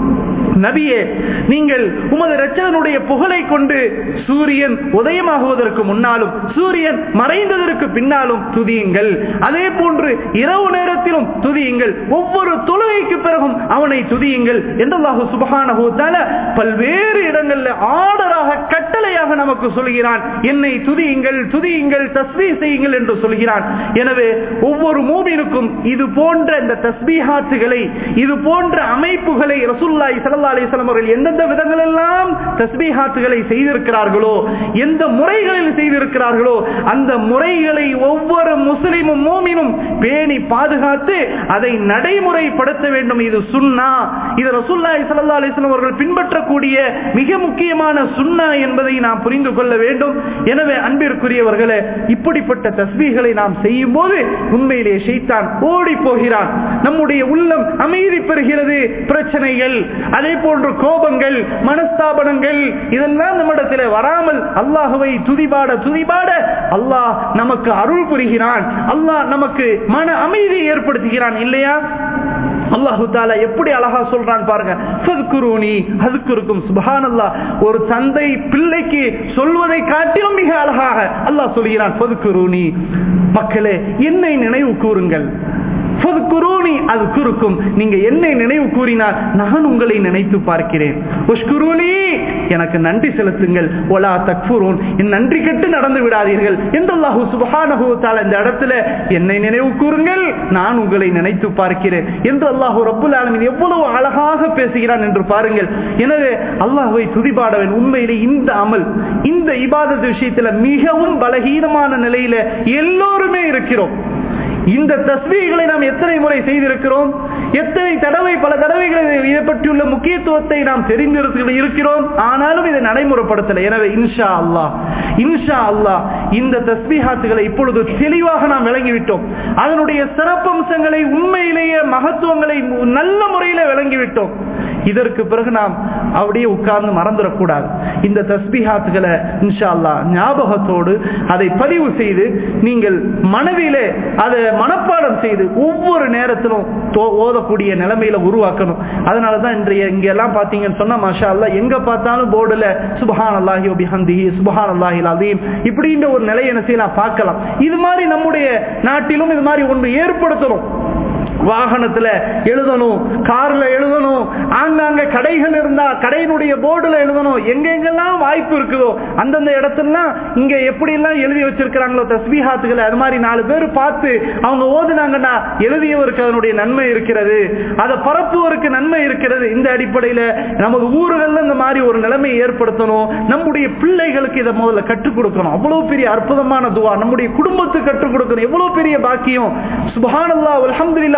நபியே நீங்கள் உமது ரச்சகனுடைய புகழை கொண்டு சூரியன் உதயமாகுவதற்கு முன்னாலும் சூரியன் மறைந்ததற்கு பின்னாலும் துதியுங்கள் அதே போன்று இரவு நேரத்திலும் துதியுங்கள் ஒவ்வொரு தொழுகைக்கு பிறகும் அவனை துதியுங்கள் என்றல்லாஹு சுபகான பல்வேறு இடங்களில் ஆர்டராக கட்டளையாக நமக்கு சொல்கிறான் என்னை துதியுங்கள் துதியுங்கள் தஸ்மீ செய்யுங்கள் என்று சொல்கிறான் எனவே ஒவ்வொரு மூமினுக்கும் இது போன்ற இந்த தஸ்பீஹாத்துகளை இது போன்ற அமைப்புகளை ரசூல்லாய் சல்லா அலிஸ்லாம் அவர்கள் எந்தெந்த விதங்கள் எல்லாம் தஸ்பீஹாத்துகளை செய்திருக்கிறார்களோ எந்த முறைகளில் செய்திருக்கிறார்களோ அந்த முறைகளை ஒவ்வொரு முஸ்லிமும் மூமினும் பேணி பாதுகாத்து அதை நடைமுறைப்படுத்த வேண்டும் இது சுன்னா இது ரசூல்லாய் சல்லா அலிஸ்லாம் அவர்கள் பின்பற்றக்கூடிய மிக முக்கியமான சுன்னா என்பதை நாம் புரிந்து கொள்ள வேண்டும் எனவே அன்பிற்குரியவர்களே இப்படிப்பட்ட தஸ்பீகளை நாம் செய்யும் போது உண்மையிலே ஷைத்தான் ஓடி போகிறான் நம்முடைய உள்ளம் அமைதி பெறுகிறது பிரச்சனைகள் அதே போன்று கோபங்கள் மனஸ்தாபனங்கள் இதெல்லாம் நம்மிடத்தில் வராமல் அல்லாஹுவை துதிபாட துதிபாட அல்லாஹ் நமக்கு அருள் புரிகிறான் அல்லாஹ் நமக்கு மன அமைதியை ஏற்படுத்துகிறான் இல்லையா அல்லாஹு தாலா எப்படி அழகா சொல்றான் பாருங்க ஃபதுக்குரூனி அதுக்குருக்கும் சுபஹானல்லா ஒரு தந்தை பிள்ளைக்கு சொல்வதை காட்டிலும் மிக அழகாக அல்லாஹ் சொல்கிறான் ஃபதுக்குரூனி மக்களே என்னை நினைவு கூறுங்கள் ஃபதுக்குரூனி அது குறுக்கும் நீங்க என்னை நினைவு கூறினால் நான் உங்களை நினைத்து பார்க்கிறேன் உஷ்குரூனி எனக்கு நன்றி செலுத்துங்கள் ஒலா தக்ஃபுரூன் என் நன்றி கெட்டு நடந்து விடாதீர்கள் என்றல்லாஹு சுபஹானஹு தஆலா இந்த இடத்துல என்னை நினைவு கூறுங்கள் நான் உங்களை நினைத்து பார்க்கிறேன் என்று அல்லாஹு ரப்புல் ஆலமீன் எவ்வளவு அழகாக பேசுகிறான் என்று பாருங்கள் எனவே அல்லாஹ்வை துதிபாடவன் உண்மையிலே இந்த அமல் இந்த இபாதத் விஷயத்துல மிகவும் பலகீனமான நிலையில எல்லோருமே இருக்கிறோம் இந்த தஸ்மீகளை நாம் எத்தனை முறை செய்திருக்கிறோம் எத்தனை தடவை பல தடவைகளை இதை பற்றியுள்ள முக்கியத்துவத்தை நாம் தெரிந்து இருக்கிறோம் ஆனாலும் இதை நடைமுறைப்படுத்தல எனவே இன்ஷா அல்லாஹ் இன்ஷா அல்லாஹ் இந்த தஸ்மீஹாத்துகளை இப்பொழுது தெளிவாக நாம் விளங்கிவிட்டோம் அதனுடைய சிறப்பம்சங்களை உண்மையிலேயே மகத்துவங்களை நல்ல முறையில் விளங்கிவிட்டோம் இதற்கு பிறகு நாம் அப்படியே உட்கார்ந்து மறந்துடக்கூடாது இந்த தஸ்பிஹாத்துகளை இன்ஷா அல்லா ஞாபகத்தோடு அதை பதிவு செய்து நீங்கள் மனதிலே அதை மனப்பாடம் செய்து ஒவ்வொரு நேரத்திலும் ஓதக்கூடிய நிலைமையில உருவாக்கணும் அதனாலதான் இன்றைய இங்க எல்லாம் பாத்தீங்கன்னு சொன்னா மாஷா அல்லா எங்க பார்த்தாலும் போர்டுல சுபஹான் அல்லாஹி பிஹந்தி சுபஹான் அல்லாஹி அலீம் இப்படின்ற ஒரு நிலையை என்ன செய்யலாம் பார்க்கலாம் இது மாதிரி நம்முடைய நாட்டிலும் இது மாதிரி ஒன்று ஏற்படுத்தணும் வாகனத்துல எழுதணும் கார்ல எழுதணும் ஆங்காங்க கடைகள் இருந்தா கடையினுடைய போர்டுல எழுதணும் எங்க எங்கெல்லாம் வாய்ப்பு இருக்குதோ அந்தந்த இடத்துலாம் இங்க எப்படி எல்லாம் எழுதி வச்சிருக்கிறாங்களோ தஸ்பீஹாத்துகளை அது மாதிரி நாலு பேர் பார்த்து அவங்க ஓதுனாங்கன்னா எழுதியவருக்கு அதனுடைய நன்மை இருக்கிறது அதை பரப்புவருக்கு நன்மை இருக்கிறது இந்த அடிப்படையில நமது ஊர்கள்ல இந்த மாதிரி ஒரு நிலைமை ஏற்படுத்தணும் நம்முடைய பிள்ளைகளுக்கு இதை முதல்ல கற்றுக் கொடுக்கணும் அவ்வளவு பெரிய அற்புதமான துவா நம்முடைய குடும்பத்துக்கு கற்றுக் கொடுக்கணும் எவ்வளவு பெரிய பாக்கியம் சுபஹானல்லா அல்ஹம்துலில்லா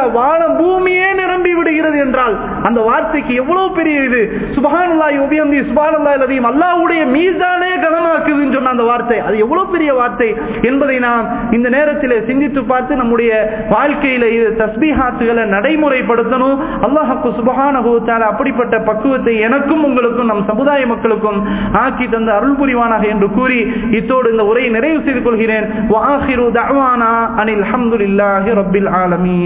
வானம் பூமியே நிரம்பி விடுகிறது என்றால் அந்த வார்த்தைக்கு எவ்வளவு பெரிய இது சுபஹானுல்லாஹி உபியந்தி சுபஹானுல்லாஹி அலீம் அல்லாஹ்வுடைய மீசானே கனமாக்குதுன்னு சொன்ன அந்த வார்த்தை அது எவ்வளவு பெரிய வார்த்தை என்பதை நாம் இந்த நேரத்தில் சிந்தித்து பார்த்து நம்முடைய வாழ்க்கையில இது தஸ்பீஹாத்துகளை நடைமுறைப்படுத்தணும் அல்லாஹுக்கு சுபஹானஹு தஆலா அப்படிப்பட்ட பக்குவத்தை எனக்கும் உங்களுக்கும் நம் சமுதாய மக்களுக்கும் ஆக்கி தந்த அருள் புரிவானாக என்று கூறி இத்தோடு இந்த உரையை நிறைவு செய்து கொள்கிறேன் வாஹிரு தஅவானா அனில் ஹம்துலில்லாஹி ரப்பில் ஆலமீன்